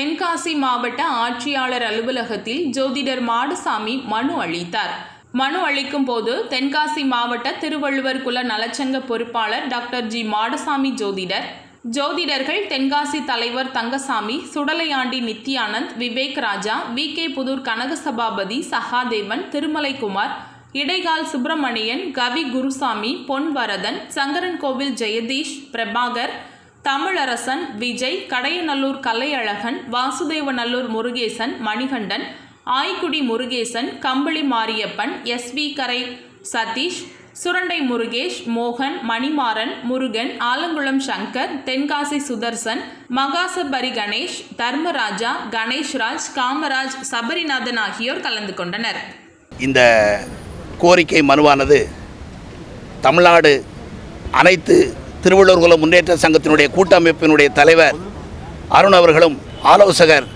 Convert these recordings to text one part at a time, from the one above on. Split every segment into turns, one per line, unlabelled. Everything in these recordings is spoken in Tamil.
தென்காசி மாவட்ட ஆட்சியாளர் அலுவலகத்தில் ஜோதிடர் மாடசாமி மனு அளித்தார் மனு அளிக்கும் போது தென்காசி மாவட்ட திருவள்ளுவர் குல நலச்சங்க பொறுப்பாளர் டாக்டர் ஜி மாடசாமி ஜோதிடர் ஜோதிடர்கள் தென்காசி தலைவர் Thangasamy Sudalaiyandi Nithyanand Vivek Raja V K Puthur Kanagasabapathi Sahadevan Thirumalaikumar Idaikal Subramanian Kavi Gurusamy Ponvarathan Sankarankovil Jayadeesh Prabhakar Tamilarasan Vijay Kadayanallur Kalaiyazhagan Vasudevanallur Murugesan Manikandan Aykudi Murugesan Kambali Mariappan S we கரை சதீஷ் சுரண்டை முருகேஷ் மோகன் மணிமாறன் முருகன் ஆலங்குளம் சங்கர் தென்காசி சுதர்சன் மகாசபரி கணேஷ் தர்மராஜா கணேஷ்ராஜ் காமராஜ் சபரிநாதன் ஆகியோர் கலந்து கொண்டனர்
இந்த கோரிக்கை மனுவானது தமிழ்நாடு அனைத்து திருவள்ளூர் குல முன்னேற்ற சங்கத்தினுடைய கூட்டமைப்பினுடைய தலைவர் அருண் அவர்களும் ஆலோசகர்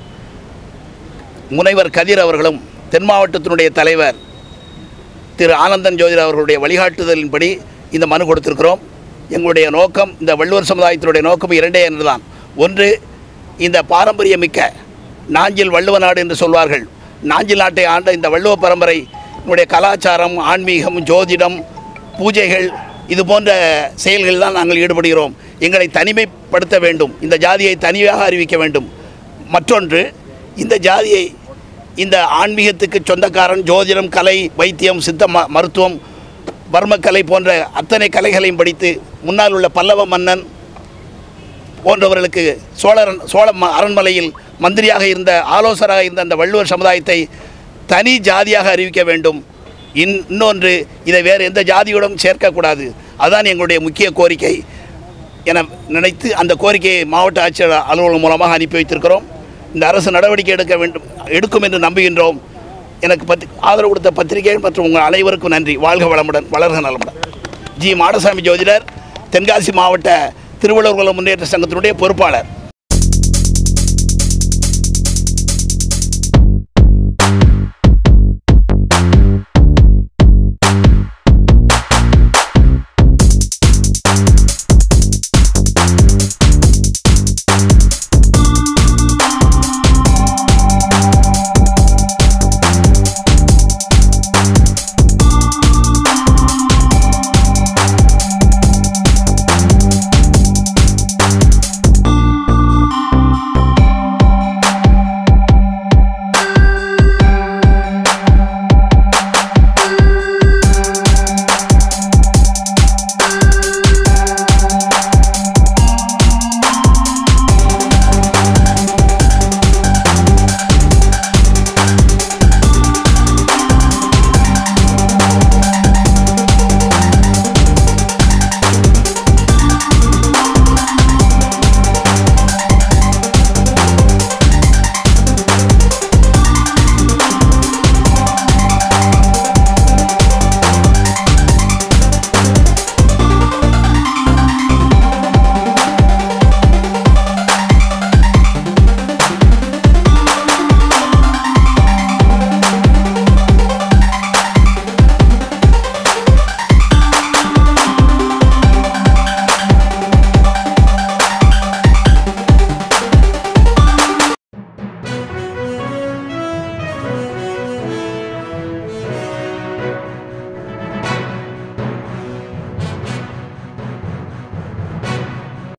முனைவர் கதிர் அவர்களும் தென் மாவட்டத்தினுடைய தலைவர் திரு ஆனந்தன் ஜோதிடர் அவர்களுடைய வழிகாட்டுதலின்படி இந்த மனு கொடுத்திருக்கிறோம் எங்களுடைய நோக்கம் இந்த வள்ளுவர் சமுதாயத்தினுடைய நோக்கம் இரண்டே என்றுதான் ஒன்று இந்த பாரம்பரியமிக்க நாஞ்சில் வள்ளுவ நாடு என்று சொல்வார்கள் நாஞ்சில் நாட்டை ஆண்ட இந்த வள்ளுவ பரம்பரை நம்முடைய கலாச்சாரம் ஆன்மீகம் ஜோதிடம் பூஜைகள் இது போன்ற செயல்களில் தான் நாங்கள் ஈடுபடுகிறோம் எங்களை தனிமைப்படுத்த வேண்டும் இந்த ஜாதியை தனியாக அறிவிக்க வேண்டும் மற்றொன்று இந்த ஜாதியை இந்த ஆன்மீகத்துக்கு சொந்தக்காரன் ஜோதிடம் கலை வைத்தியம் சித்த ம மருத்துவம் வர்மக்கலை போன்ற அத்தனை கலைகளையும் படித்து முன்னால் உள்ள பல்லவ மன்னன் போன்றவர்களுக்கு சோழரன் சோழ ம- அரண்மனையில் மந்திரியாக இருந்த ஆலோசகராக இருந்த அந்த வள்ளுவர் சமுதாயத்தை தனி ஜாதியாக அறிவிக்க வேண்டும் இன் இன்னொன்று இதை வேறு எந்த ஜாதியோடும் சேர்க்கக்கூடாது அதுதான் எங்களுடைய முக்கிய கோரிக்கை என நினைத்து அந்த கோரிக்கையை மாவட்ட ஆட்சியர் அலுவலகம் மூலமாக அனுப்பி வைத்திருக்கிறோம் இந்த அரசு நடவடிக்கை எடுக்க வேண்டும் எடுக்கும் என்று நம்புகின்றோம் எனக்கு பத்தி ஆதரவு கொடுத்த பத்திரிகை மற்றும் உங்கள் அனைவருக்கும் நன்றி வாழ்க வளமுடன் வளர்க நலமுடன் ஜி மாடசாமி ஜோதிடர் தென்காசி மாவட்ட திருவள்ளுவர் குல முன்னேற்ற சங்கத்தினுடைய பொறுப்பாளர்